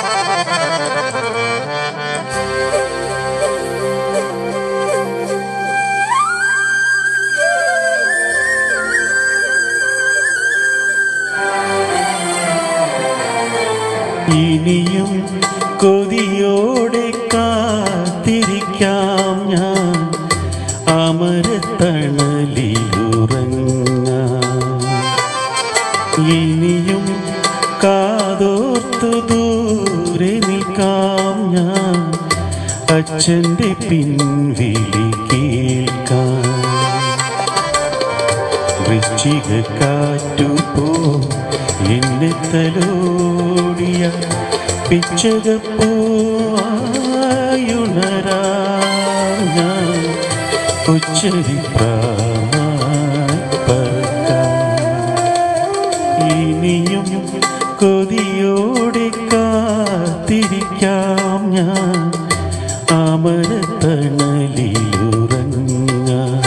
ഇനിയും കൊതിയോടെ കാത്തിരിക്കാം ഞാൻ അമരത്തണലിലുറങ്ങാം ഇനിയും കാതോർത്തു ദൂരെ നിൽക്കാം ഞാൻ അച്ഛൻ്റെ പിൻവിളി കേൾക്കാം വൃശ്ചിക കാറ്റുപോ എന്നെ തലോടിയ പിച്ചകപ്പൂയുണരാ ഞാൻ ഉച്ചരി ഇനിയും കൊതിയോടെ കാത്തിരിക്കാം ഞാൻ അമരത്തണലിലുറങ്ങാം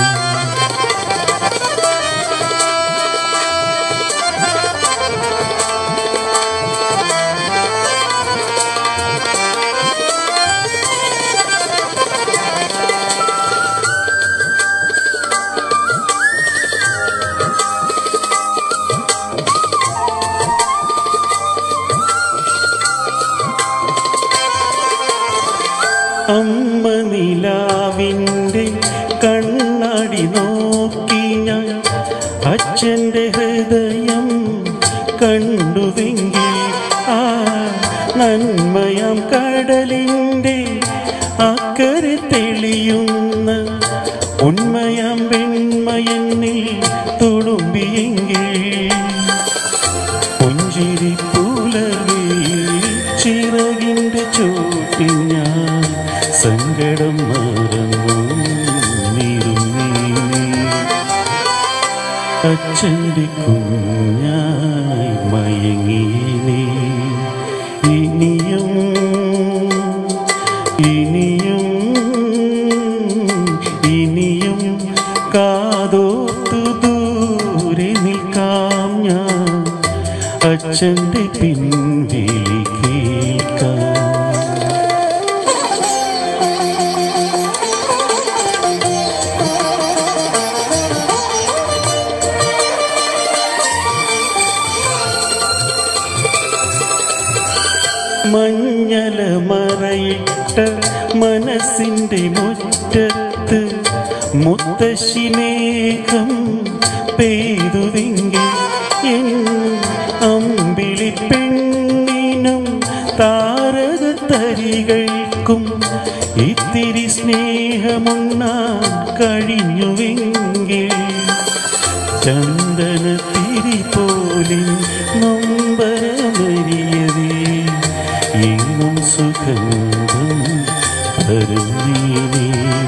അമ്മ നിലാവിൻ്റെ കണ്ണാടി നോക്കി ഞാൻ അച്ഛൻ്റെ ഹൃദയം കണ്ടുവെങ്കിൽ ആ നന്മയാം കടലിൻ്റെ അക്കരെ തെളിയുന്ന ഉണ്മയാം വെണ്മയെന്നിൽ തുളുമ്പിയെങ്കിൽ പുഞ്ചിരി പുലവി ചിറകിൻ്റെ ചോട്ടിൽ ഞാൻ സങ്കടം മറന്നു നിരുന്നീ അച്ഛൻ്റെ കുഞ്ഞായി മയങ്ങീനേ ഇനിയും ഇനിയും ഇനിയും കാതോത്തു ദൂരെ നിൽക്കാം ഞാൻ അച്ഛൻ്റെ പിൻവിളി കേൾക്കാം മഞ്ഞല മറയിട്ട മനസ്സിൻ്റെ മുറ്റത്ത് മുത്തശ്ശിനേകം പെയ്തുവെങ്കിൽ എൻ അമ്പിളി പെണ്ണിനും താരക തരികൾക്കും ഇത്തിരി സ്നേഹമുണ്ണാൻ കഴിഞ്ഞുവെങ്കിൽ ചന്ദനത്തിരി പോലെ നൊമ്പരമരിയതേ എങ്ങും സുഗന്ധം തരുന്നീനേ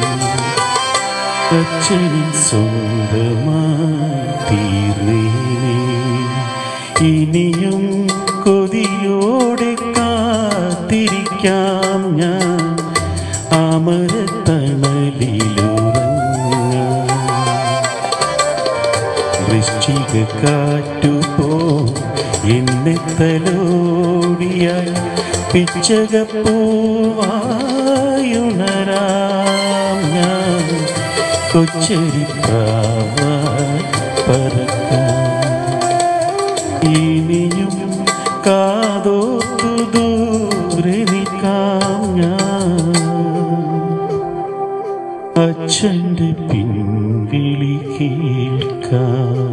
അച്ഛനിൻ സ്വന്തമായി തീർന്നേനേ ഇനിയും കൊതിയോടെ കാത്തിരിക്കാം ഞാൻ അമരത്തണലിലുറങ്ങാം വൃശ്ചിക കാറ്റുപോ എന്നെ തലോടിയാൽ പിച്ചകപ്പൂവായുണരാം ഞാൻ കൊച്ചരി പറക്കാം ഇനിയും കാതോത്തു ദൂരെ നിൽക്കാം ഞാൻ അച്ഛൻ്റെ പിൻവിളി കേൾക്കാം